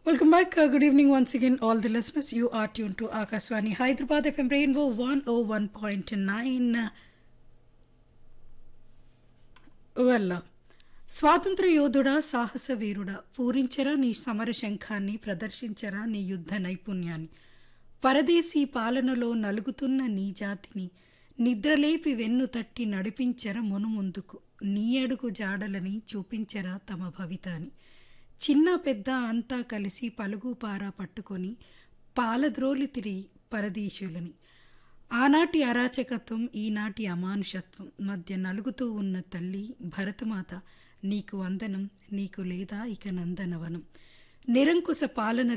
Welcome back. Uh, good evening once again, all the listeners. You are tuned to Akaswani Hyderabad FM Rainbow 101.9. వల్ల స్వాతంత్ర యోధుడా సాహస వీరుడా పూరించరా నీ సమర శంఖాన్ని ప్రదర్శించరా నీ యుద్ధ నైపుణ్యాన్ని పరదేశీ పాలనలో నలుగుతున్న నీ జాతిని నిద్రలేపి వెన్ను తట్టి నడిపించరా మునుముందుకు నీ అడుగు జాడలని చూపించరా తమ భవితాని చిన్న పెద్ద అంతా కలిసి పలుగు పారా పట్టుకొని పాలద్రోలి తిరిగి పరదేశులని ఆనాటి అరాచకత్వం ఈనాటి అమానుషత్వం మధ్య నలుగుతూ ఉన్న తల్లి భరతమాత నీకు వందనం నీకు లేదా ఇక నందనవనం నిరంకుశ పాలన